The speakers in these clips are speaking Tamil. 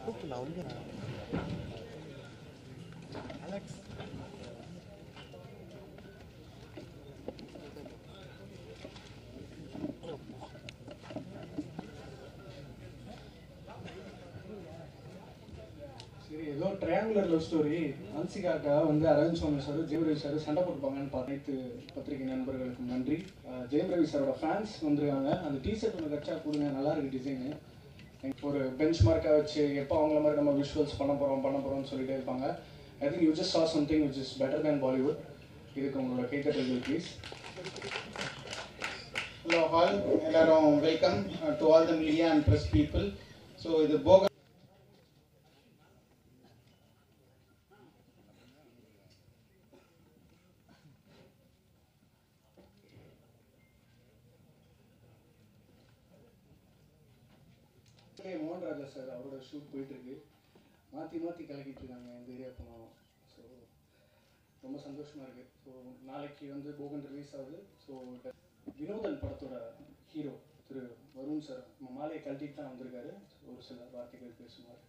கூப்பிட்டு நான் வந்து அலெக்ஸ் சரி ஏதோ ட்ரையாங்குலர் லவ் ஸ்டோரி அன்சிகாக்காக வந்து அரவிந்த் சுவாமி சார் ஜெயம் ரவி சார் சண்டை போட்டுப்பாங்கன்னு பார்த்து பத்திரிகை நண்பர்களுக்கு நன்றி அஹ் ஜெயம் ரவி சாரோட ஃபேன்ஸ் வந்திருக்காங்க அந்த டிஷர்ட் ஒன்று கச்சா கொடுங்க நல்லா இருக்கு டிசைனு ஒரு பெஞ்ச் மார்க்காக வச்சு எப்போ அவங்கள மாதிரி நம்ம விஷுவல்ஸ் பண்ண போகிறோம் பண்ண போகிறோம்னு சொல்லிட்டே இருப்பாங்க I think you just saw something which is better than Bollywood இதுக்கு உங்களோட கைத்தட்டல்கள் ப்ளீஸ் ஹலோ ஆல் எல்லாரும் welcome to all the media and press people so இது போக ஏ மோகன் ராஜா சார் அவரோட ஷூட் போயிட்டு இருக்கு மாற்றி மாற்றி கலக்கிட்டு இருக்காங்க இந்த ஏரியா போனாலும் ஸோ ரொம்ப சந்தோஷமா இருக்கு ஸோ நாளைக்கு வந்து போகன் ரிலீஸ் ஆகுது ஸோ வினோதன் படத்தோட ஹீரோ திரு வருண் சார் நம்ம மாலையை கழட்டிட்டு தான் வந்திருக்காரு ஒரு சில வார்த்தைகள் பேசுவார்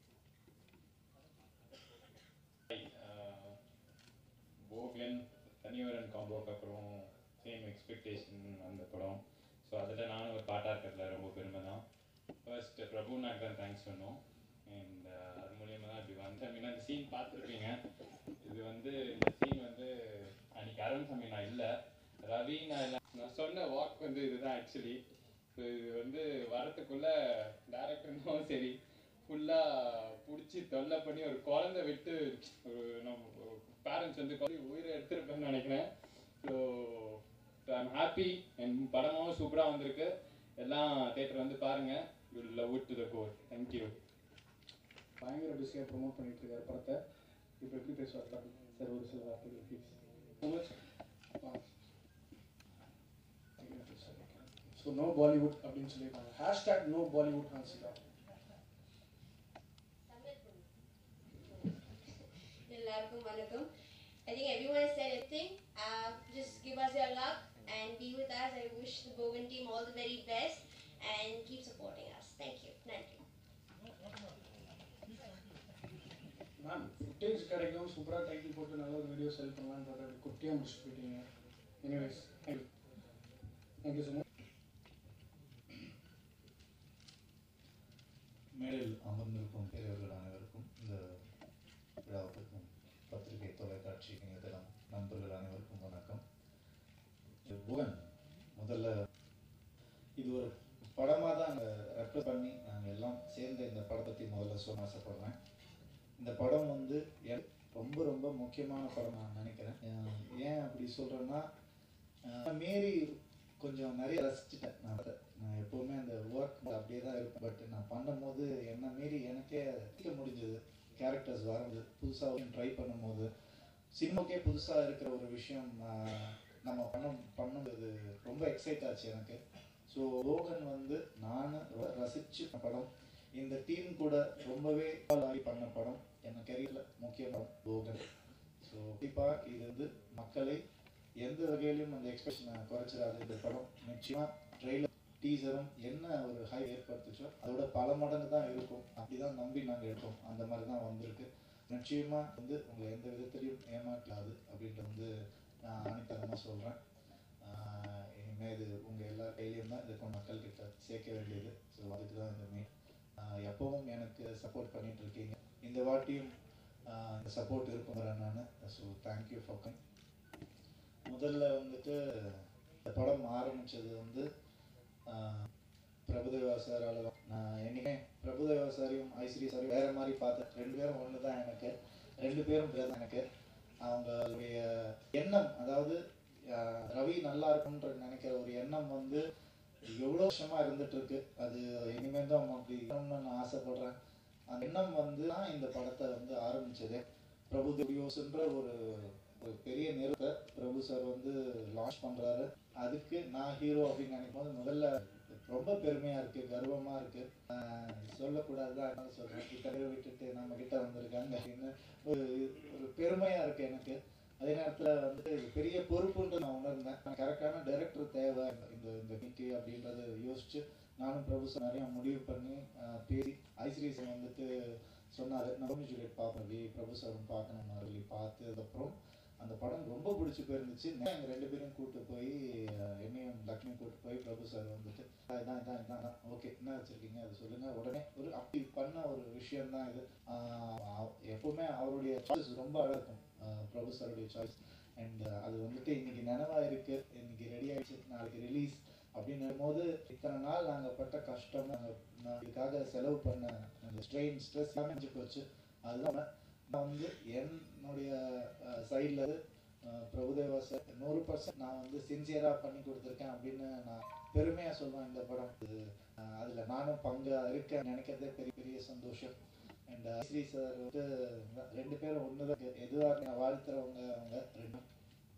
போகன் தனிவரன் காம்போக்கு அப்புறம் சேம் எக்ஸ்பெக்டேஷன் அந்த படம் ஸோ அதில் நானும் ஒரு பாட்டாக இருக்கிறதுல ரொம்ப பெருமை தான் ஃபர்ஸ்ட் பிரபு நாக்கு தான் தேங்க்ஸ் சொன்னோம் அண்ட் அது மூலியமாக தான் இப்படி வந்தேன் மீன் அந்த சீன் பார்த்துருப்பீங்க இது வந்து இந்த சீன் வந்து அன்னைக்கு அருண் சாமி நான் இல்லை ரவி நான் இல்லை நான் சொன்ன வாக் வந்து இதுதான் ஆக்சுவலி ஸோ இது வந்து வரத்துக்குள்ள டேரக்டர்னும் சரி ஃபுல்லாக பிடிச்சி தொல்லை பண்ணி ஒரு குழந்தை விட்டு ஒரு நம்ம பேரண்ட்ஸ் வந்து குழந்தை உயிரை எடுத்திருப்பேன்னு நினைக்கிறேன் ஸோ ஐம் ஹாப்பி என் படமும் சூப்பராக வந்திருக்கு எல்லாம் தேட்டர் வந்து பாருங்க you love it to the core thank you பயங்கர பிஸியாக ப்ரொமோட் பண்ணிட்டு இருக்காரு படத்தை இப்போ எப்படி பேசுவார் சார் ஒரு சில வார்த்தைகள் please so much so no Bollywood அப்படின்னு சொல்லியிருக்காங்க ஹேஷ்டேக் நோ பாலிவுட் ஹான்சிகா எல்லாருக்கும் வணக்கம் I think everyone has said everything. Uh, just give us your luck and be with us. I wish the Bogan team all the very best and keep supporting us. Thank you. Thank you. Ma'am footage கிடைக்கும் சூப்பராக டைட்டில் போட்டு நல்ல ஒரு வீடியோ செல் பண்ணலான்னு பார்த்தா அப்படி குட்டியாக முடிச்சுட்டு போயிட்டீங்க anyways thank you thank you so much மேடையில் அமர்ந்திருக்கும் பெரியவர்கள் அனைவருக்கும் இந்த விழாவுக்கும் பத்திரிகை தொலைக்காட்சி இணையதளம் நண்பர்கள் அனைவருக்கும் வணக்கம் புவன் முதல்ல இது ஒரு படமாக தான் நாங்கள் ரெப்ரஸ் பண்ணி நாங்கள் எல்லாம் சேர்ந்து இந்த படத்தை பற்றி முதல்ல சொல்ல ஆசைப்படுறேன் இந்த படம் வந்து எனக்கு ரொம்ப ரொம்ப முக்கியமான படம் நான் நினைக்கிறேன் அஹ் ஏன் அப்படி சொல்கிறேன்னா மீறி கொஞ்சம் நிறைய ரசிச்சிட்டேன் நான் அதை. நான் எப்போவுமே அந்த ஒர்க் அப்படியே தான் இருப்பேன் பட் நான் பண்ணும்போது என்ன மீறி எனக்கே ரசிக்க முடிஞ்சது கேரக்டர்ஸ் வருது புதுசாக ட்ரை பண்ணும்போது சினிமாக்கே புதுசாக இருக்கிற ஒரு விஷயம் ஆஹ், நம்ம பண்ண பண்ணுறது ரொம்ப எக்ஸைட் ஆச்சு எனக்கு ஸோ லோகன் வந்து நான் ரசிச்சு பண்ண படம் இந்த டீம் கூட ரொம்பவே ஆகி பண்ண படம் என் கெரியரில் முக்கிய படம் லோகன் ஸோ கண்டிப்பாக இது வந்து மக்களை எந்த வகையிலும் அந்த எக்ஸ்பிரஷனை குறைச்சிடாது இந்த படம் நிச்சயமாக ட்ரெய்லர் டீசரும் என்ன ஒரு ஹை ஏற்படுத்துச்சோ அதோட பல மடங்கு தான் இருக்கும் அப்படிதான் நம்பி நாங்கள் எடுத்தோம் அந்த மாதிரி தான் வந்திருக்கு நிச்சயமா வந்து உங்களை எந்த விதத்திலையும் ஏமாற்றாது அப்படின்ட்டு வந்து நான் அனுப்பதமாக சொல்கிறேன் இனிமேல் இது உங்கள் எல்லா கையிலையும் தான் இதை மக்கள் கிட்ட சேர்க்க வேண்டியது ஸோ அதுக்கு தான் இந்த மெயின் எப்பவும் எனக்கு சப்போர்ட் பண்ணிட்டு இருக்கீங்க இந்த வாட்டியும் ஆஹ் இந்த சப்போர்ட் இருக்கும் நான் ஸோ தேங்க்யூ ஃபார் கம் முதல்ல வந்துட்டு இந்த படம் ஆரம்பிச்சது வந்து ஆஹ் பிரபுதேவா சாரால தான் நான் என்னைக்குமே பிரபுதேவா சாரையும் ஐஸ்வர்யா சாரையும் வேற மாதிரி பார்த்தேன் ரெண்டு பேரும் ஒன்று தான் எனக்கு ரெண்டு பேரும் பேர் தான் எனக்கு அவங்களுடைய எண்ணம் அதாவது ஆஹ் ரவி நல்லா இருக்கும்ன்ற நினைக்கிற ஒரு எண்ணம் வந்து எவ்வளோ வருஷமா இருந்துட்டு இருக்கு அது இனிமேல் தான் அவங்க அப்படி இருக்கணும்னு நான் ஆசைப்படுறேன் அந்த எண்ணம் வந்து தான் இந்த படத்தை வந்து ஆரம்பிச்சதே பிரபு ஸ்டுடியோஸ்ன்ற ஒரு ஒரு பெரிய நிறுவனத்தை பிரபு சார் வந்து லான்ச் பண்றாரு அதுக்கு நான் ஹீரோ அப்படின்னு நினைக்கும் போது முதல்ல ரொம்ப பெருமையா இருக்கு கர்வமா இருக்கு ஆஹ் சொல்லக்கூடாதுதான் அதனால சொல்றேன் கிட்ட விட்டுட்டு நம்ம கிட்ட வந்திருக்காங்க அப்படின்னு ஒரு ஒரு பெருமையா இருக்கு எனக்கு அதே நேரத்துல வந்து இது பெரிய பொறுப்புன்ட்டு நான் உணர்ந்தேன் கரெக்டான டைரக்டர் தேவை இந்த இந்த மீட்டி அப்படின்றத யோசிச்சு நானும் பிரபு சார் நிறைய முடிவு பண்ணி ஆஹ் பேசி ஐஸ்ரீஸ் வந்துட்டு சொன்னார் நவமி ஜூலியட் பார்ப்பி பிரபு சாரும் பார்க்கணும்னாரு சொல்லி பார்த்ததுக்கப்புறம் அந்த படம் ரொம்ப பிடிச்சி போயிருந்துச்சு நான் எங்கள் ரெண்டு பேரும் கூட்டு போய் அஹ், என்னையும் லக்ஷ்மி கூட்டு போய் பிரபு சார் வந்துட்டு "ஆ, இதான் இதான் இதான் ஓகே என்ன வச்சுருக்கீங்க அது சொல்லுங்கள் உடனே ஒரு அப்படி பண்ண ஒரு விஷயம் தான் இது ஆஹ் அவ- எப்பவுமே அவருடைய சாய்ஸ் ரொம்ப அழகா இருக்கும் ஆஹ் பிரபு சாருடைய சாய்ஸ் அண்ட் அது வந்துட்டு இன்னைக்கு நினைவா இருக்கு இன்னைக்கு ரெடி ஆயிடுச்சு நாளைக்கு ரிலீஸ் அப்படின்னும் போது இத்தனை நாள் நாங்கள் பட்ட கஷ்டம் நாங்கள் நான் இதுக்காக செலவு பண்ண அந்த ஸ்ட்ரெயின் ஸ்ட்ரெஸ் எல்லாமே அஞ்சு போச்சு அதுதான் நான் வந்து என்னுடைய சைடில் பிரபுதேவா சார் நூறு பர்சன்ட் நான் வந்து சின்சியராக பண்ணி கொடுத்துருக்கேன் அப்படின்னு நான் பெருமையாக சொல்லுவேன் இந்த படம் இது, ஆஹ் அதுல நானும் பங்கு இருக்கேன் நினைக்கிறதே பெரிய பெரிய சந்தோஷம் அண்ட் ஸ்ரீ சார் வந்து ரெண்டு பேரும் ஒன்று தான் எதுவாக நான் வாழ்த்துறவங்க அவங்க ரெண்டும்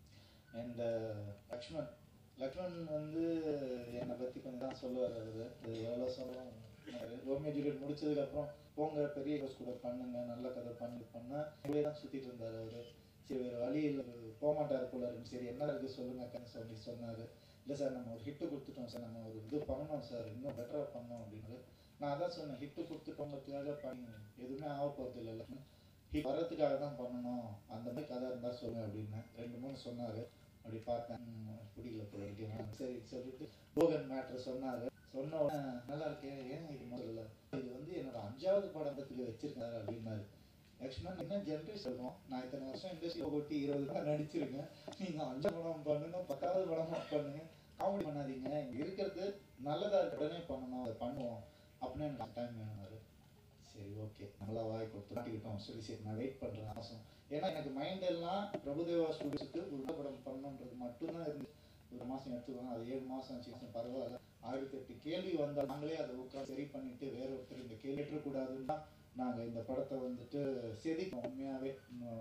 அண்ட் லக்ஷ்மண் லக்ஷ்மண் வந்து என்னை பற்றி கொஞ்சம் தான் சொல்லுவார் அவர் அது எவ்வளோ சொல்லும் ரோமியோ ஜூலியட் முடிச்சதுக்கப்புறம் போங்க பெரிய ஹோஸ் கூட பண்ணுங்க நல்ல கதை பண்ணி பண்ணா இப்படியே தான் சுற்றிட்டு இருந்தார் அவர் சரி வேறு வழி இல்லை போக மாட்டார் போல இருக்கு. சரி என்ன இருக்குது சொல்லுங்க அக்கான்னு சொல்லி சொன்னார் இல்லை சார் நம்ம ஒரு ஹிட்டு கொடுத்துட்டோம் சார் நம்ம ஒரு இது பண்ணணும் சார் இன்னும் பெட்டராக பண்ணோம் அப்படின்னு நான் அதான் சொன்னேன் ஹிட்டு கொடுத்துட்டோங்கிறதுக்காக பண்ணி எதுவுமே ஆக போகிறது இல்லை ஹிட் வர்றதுக்காக தான் பண்ணணும் அந்த மாதிரி கதை இருந்தால் சொல்லுங்க அப்படின்னு ரெண்டு மூணு சொன்னார் அப்படி பார்த்தேன் ம், பிடிக்கல போல இருக்கு ஆ, சரி சொல்லிட்டு போகன் மேட்ரு சொன்னார் சொன்ன உடனே நல்லா இருக்கே ஏன் இது முதல்ல இது வந்து என்னோட அஞ்சாவது படத்துக்கு வச்சிருக்காரு அப்படின்னாரு லக்ஷ்மண் என்ன ஜென்ரேஷன் சொல்லுவோம் நான் இத்தனை வருஷம் இண்டஸ்ட்ரியில் ஓட்டி இருபது தான் நடிச்சிருக்கேன் நீங்கள் அஞ்சு படம் பண்ணுங்க பத்தாவது படமா பண்ணுங்க காமெடி பண்ணாதீங்க இங்க இருக்கிறது நல்லதா இருக்க உடனே பண்ணணும் அதை பண்ணுவோம் அப்படின்னு எனக்கு டைம் வேணும்னாரு சரி ஓகே நல்லா வாய் கொடுத்து மாட்டிக்கிட்டோம் சரி சரி நான் வெயிட் பண்ணுறேன் அவசரம் ஏன்னா எனக்கு மைண்ட் எல்லாம் பிரபுதேவா ஸ்டுடியோஸுக்கு ஒரு நல்ல படம் பண்ணணுன்றது மட்டும்தான் இருந்து ஒரு மாதம் எடுத்துக்கலாம் அது ஏழு மாதம் ஆச்சு பரவாயில்ல ஆயிரத்தி எட்டு கேள்வி வந்தால் நாங்களே அதை உட்காந்து சரி பண்ணிட்டு வேற ஒருத்தர் இந்த கேள்வி ஏற்றக்கூடாதுன்னு தான் நாங்கள் இந்த படத்தை வந்துட்டு செதுக்கோம் உண்மையாகவே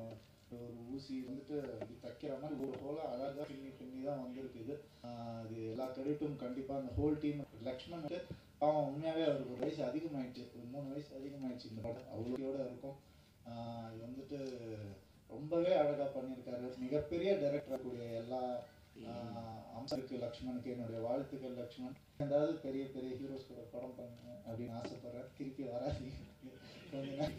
ஒரு ஊசி வந்துட்டு இப்படி தைக்கிற மாதிரி ஒரு ஹோலா அழகாக பின்னி பின்னி தான் வந்திருக்கு இது ஆஹ் இது எல்லா கிரெடிட்டும் கண்டிப்பாக அந்த ஹோல் டீம் லக்ஷ்மணுக்கு அவன் உண்மையாகவே அவருக்கு ஒரு வயசு அதிகமாயிடுச்சு ஒரு மூணு வயசு அதிகமாயிடுச்சு இந்த படம் அவ்வளோயோட இருக்கும் ஆஹ் இது வந்துட்டு ரொம்பவே அழகாக பண்ணியிருக்காரு மிகப்பெரிய டைரக்டர் கூடிய எல்லா ஆஹ் அம்சருக்கு லக்ஷ்மணுக்கு என்னுடைய வாழ்த்துக்கள் லக்ஷ்மண் ஏதாவது பெரிய பெரிய ஹீரோஸ் கூட படம் பண்ணுங்க அப்படின்னு ஆசைப்படுறேன் திருப்பி வராதீங்க கொஞ்ச நாள்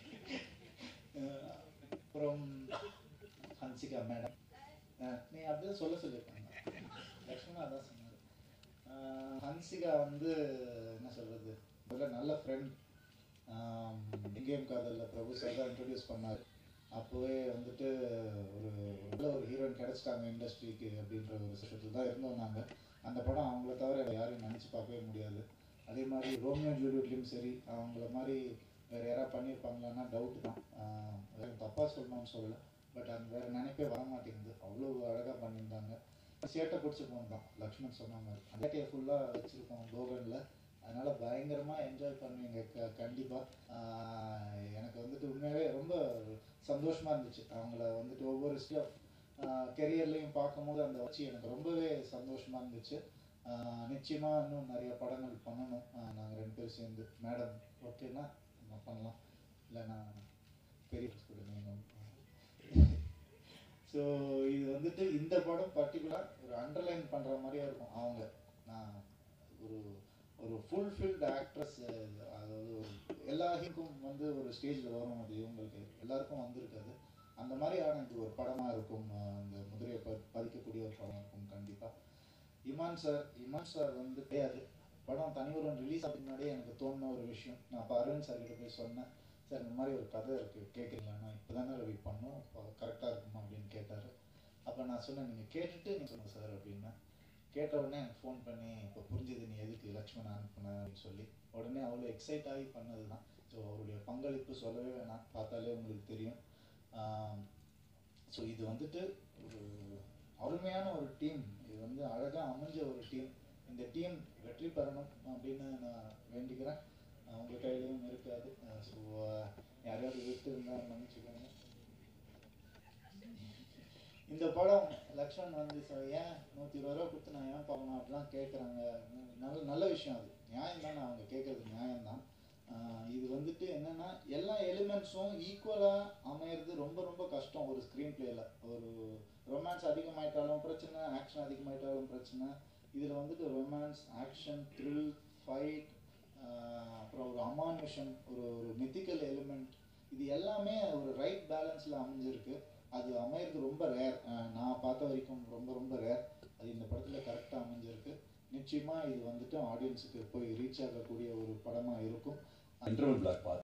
ஆஹ் அப்புறம் ஹன்சிகா மேடம் நீ அப்படியே சொல்ல சொல்லியிருக்காங்க லக்ஷ்மணா அதான் சொன்னார் ஹன்சிகா வந்து என்ன சொல்றது முதல்ல நல்ல ஃப்ரெண்ட் எங்கேயும் காதலில் பிரபு சார் தான் இன்ட்ரடியூஸ் பண்ணார் அப்போவே வந்துட்டு ஒரு நல்ல ஒரு ஹீரோயின் கிடச்சிட்டாங்க இண்டஸ்ட்ரிக்கு அப்படின்ற ஒரு விஷயத்தில் தான் இருந்தோம் நாங்கள் அந்த படம் அவங்கள தவிர வேற யாரையும் நினச்சி பார்க்கவே முடியாது அதே மாதிரி ரோமியோ ஜூலியட்லேயும் சரி அவங்கள மாதிரி வேறு யாராவது பண்ணியிருப்பாங்களான்னா டவுட் தான் ஆஹ் வேற தப்பாக சொல்லணும்னு சொல்லலை பட் அந்த வேறு நினைப்பே வர மாட்டேங்குது அவ்வளோ அழகாக பண்ணியிருந்தாங்க சேட்டை பிடிச்சி தான் லக்ஷ்மண் சொன்ன மாதிரி அந்த ஃபுல்லாக வச்சுருக்கோம் போகனில் அதனால் பயங்கரமாக என்ஜாய் பண்ணுவீங்க க கண்டிப்பாக எனக்கு வந்துட்டு உண்மையாகவே ரொம்ப சந்தோஷமாக இருந்துச்சு அவங்கள வந்துட்டு ஒவ்வொரு ஸ்டெப் கெரியர்லையும் பார்க்கும்போது அந்த வச்சு எனக்கு ரொம்பவே சந்தோஷமாக இருந்துச்சு ஆஹ் நிச்சயமா இன்னும் நிறைய படங்கள் பண்ணணும் நாங்கள் ரெண்டு பேரும் சேர்ந்து மேடம் ஓகேன்னா நம்ம பண்ணலாம் இல்லை நான் பெரிய கொடுங்க ஸோ இது வந்துட்டு இந்த படம் பர்டிகுலர் ஒரு அண்டர்லைன் பண்ணுற மாதிரியே இருக்கும் அவங்க நான் ஒரு ஒரு ஃபுல்ஃபில்டு ஆக்ட்ரஸ் அதாவது ஒரு எல்லாருக்கும் வந்து ஒரு ஸ்டேஜில் வரும் அது இவங்களுக்கு எல்லாருக்கும் வந்திருக்காது அந்த மாதிரியான இது ஒரு படமாக இருக்கும் அஹ் இந்த முதிரையை ப பதிக்கக்கூடிய ஒரு படம் இருக்கும் கண்டிப்பாக இமான் சார் இமான் சார் வந்து கிடையாது படம் தனிவரம் ரிலீஸ் ஆகிறதுக்கு முன்னாடியே எனக்கு தோணுன ஒரு விஷயம் நான் அப்போ அரவிந்த் சார் கிட்ட போய் சொன்னேன் சார் இந்த மாதிரி ஒரு கதை இருக்குது கேட்குறீங்களாண்ணா இப்போ தானே ரவி பண்ணோம் கரெக்டாக இருக்குமா அப்படின்னு கேட்டார் அப்போ நான் சொன்னேன் நீங்கள் கேட்டுட்டு நீங்கள் சொல்லுங்கள் சார் அப்படின்னா கேட்ட உடனே எனக்கு ஃபோன் பண்ணி இப்போ புரிஞ்சுது நீ எதுக்கு லக்ஷ்மண் அனுப்புன அப்படின்னு சொல்லி உடனே அவ்வளோ எக்ஸைட் ஆகி பண்ணது தான் ஸோ அவருடைய பங்களிப்பு சொல்லவே வேணாம் பார்த்தாலே உங்களுக்கு தெரியும் ஸோ இது வந்துட்டு ஒரு அருமையான ஒரு டீம் இது வந்து அழகாக அமைஞ்ச ஒரு டீம் இந்த டீம் வெற்றி பெறணும் அப்படின்னு நான் வேண்டிக்கிறேன் அஹ் உங்க கையிலையும் இருக்காது ஸோ யாரையாவது விட்டு இருந்தால் மன்னிச்சுக்கோங்க இந்த படம் லக்ஷ்மண் வந்து சொ- ஏன் நூற்றி இருபது ரூபா கொடுத்து நான் ஏன் பார்க்கணும் அப்படிலாம் கேட்குறாங்க நல்ல நல்ல விஷயம் அது நியாயம் தானே அவங்க கேட்குறது நியாயம்தான் ஆஹ் இது வந்துட்டு என்னன்னா எல்லா எலிமெண்ட்ஸும் ஈக்குவலாக அமையிறது ரொம்ப ரொம்ப கஷ்டம் ஒரு ஸ்க்ரீன் பிளேல ஒரு ரொமான்ஸ் அதிகமாயிட்டாலும் பிரச்சனை ஆக்ஷன் அதிகமாயிட்டாலும் பிரச்சனை இதில் வந்துட்டு ரொமான்ஸ் ஆக்ஷன் த்ரில் ஃபைட் ஆஹ் அப்புறம் ஒரு அமானுஷம் ஒரு ஒரு மித்திக்கல் எலிமெண்ட் இது எல்லாமே ஒரு ரைட் பேலன்ஸில் அமைஞ்சிருக்கு அது அமையிறது ரொம்ப ரேர் நான் பார்த்த வரைக்கும் ரொம்ப ரொம்ப ரேர் அது இந்த படத்தில் கரெக்டாக அமைஞ்சிருக்கு நிச்சயமாக இது வந்துட்டு ஆடியன்ஸுக்கு போய் ரீச் ஆகக்கூடிய ஒரு படமாக இருக்கும் இன்டர்வல் பிளாக் பார்த்து